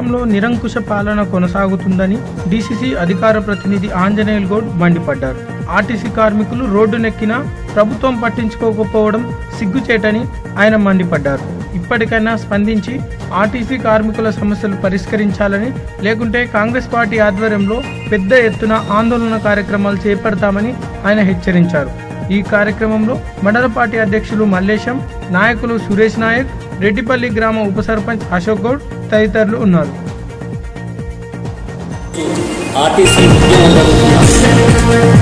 రాష్ట్రంలో నిరంకుశ పాలన కొనసాగుతుందని డీసీసీ అధికార ప్రతినిధి ఆంజనేయులు గౌడ్ మండిపడ్డారు ఆర్టీసీ కార్మికులు రోడ్డునెక్కినా ప్రభుత్వం పట్టించుకోకపోవడం సిగ్గుచేటని ఆయన మండిపడ్డారు ఇప్పటికైనా స్పందించి ఆర్టీసీ కార్మికుల సమస్యలు పరిష్కరించాలని లేకుంటే కాంగ్రెస్ పార్టీ ఆధ్వర్యంలో పెద్ద ఎత్తున ఆందోళన కార్యక్రమాలు చేపడతామని ఆయన హెచ్చరించారు ఈ కార్యక్రమంలో మండల పార్టీ అధ్యక్షులు మల్లేశం నాయకులు సురేష్ నాయక్ రెడ్డిపల్లి గ్రామ ఉప సర్పంచ్ అశోక్ గౌడ్ తదితరులు ఉన్నారు ఆర్టీసీ ఉద్యమం జరుగుతున్న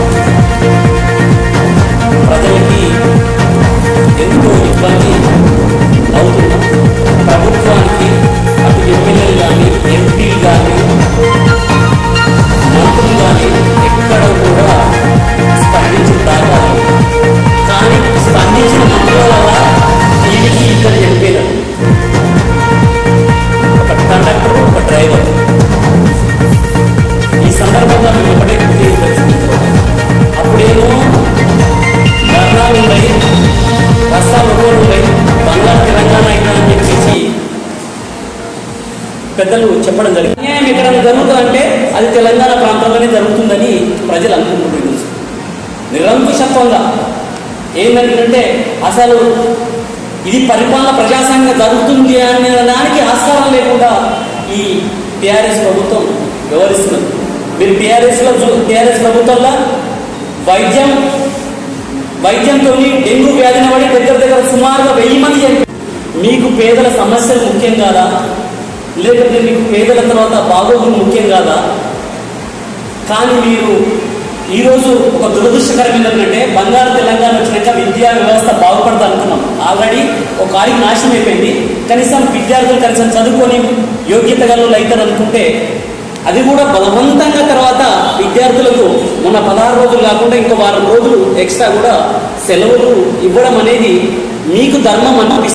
ప్రజలకి ఎంతో ఇబ్బంది అవుతున్న ప్రభుత్వానికి అటు ఎమ్మెల్యేలు కానీ ఎంపీలు కానీ మంత్రులు కానీ ఎక్కడ కూడా స్పందించిన దాకా కానీ స్పందించిన మంత్రుల వల్ల వీరికి ఇద్దరు చనిపోయినారు ఒక కండక్టర్ ఒక డ్రైవర్ ఈ సందర్భంగా మేము ఒకటే గుర్తు చేయదలుచుకుంటున్నాం. అప్పుడేమో ధర్నాలు ఉన్నాయి రస్తాలు రోడ్లు ఉన్నాయి బంగారు తెలంగాణ అయినా అని చెప్పేసి పెద్దలు చెప్పడం జరిగింది అన్యాయం ఎక్కడైనా జరుగుతుందంటే అది తెలంగాణ ప్రాంతంలోనే జరుగుతుందని ప్రజలు అనుకుంటున్నారు ఈరోజు. నిరంకుశత్వంగా ఏంటంటే అసలు ఇది పరిపాలన ప్రజాస్వామ్యంగా జరుగుతుంది అనే దానికి ఆస్కారం లేకుండా ఈ టీఆర్ఎస్ ప్రభుత్వం వ్యవహరిస్తున్నది మీరు టీఆర్ఎస్లో టీఆర్ఎస్ ప్రభుత్వంలో వైద్యం వైద్యంతో డెంగ్యూ వ్యాధిన పడి దగ్గర దగ్గర సుమారుగా వెయ్యి మంది చనిపోయారు. మీకు పేదల సమస్యలు ముఖ్యం కాదా లేకపోతే మీకు పేదల తర్వాత బాగోగులు ముఖ్యం కాదా కానీ మీరు ఈరోజు ఒక దురదృష్టకరం ఏంటంటే బంగారు తెలంగాణ వచ్చినాక విద్యా వ్యవస్థ బాగుపడదు అనుకున్నాం ఆల్రెడీ ఒక కాడికి నాశనం అయిపోయింది కనీసం విద్యార్థులు కనీసం చదువుకొని యోగ్యత గల అవుతారు అనుకుంటే అది కూడా బలవంతంగా తర్వాత విద్యార్థులకు మొన్న పదహారు రోజులు కాకుండా ఇంకా వారం రోజులు ఎక్స్ట్రా కూడా సెలవులు ఇవ్వడం అనేది మీకు ధర్మం అనిపిస్తుంది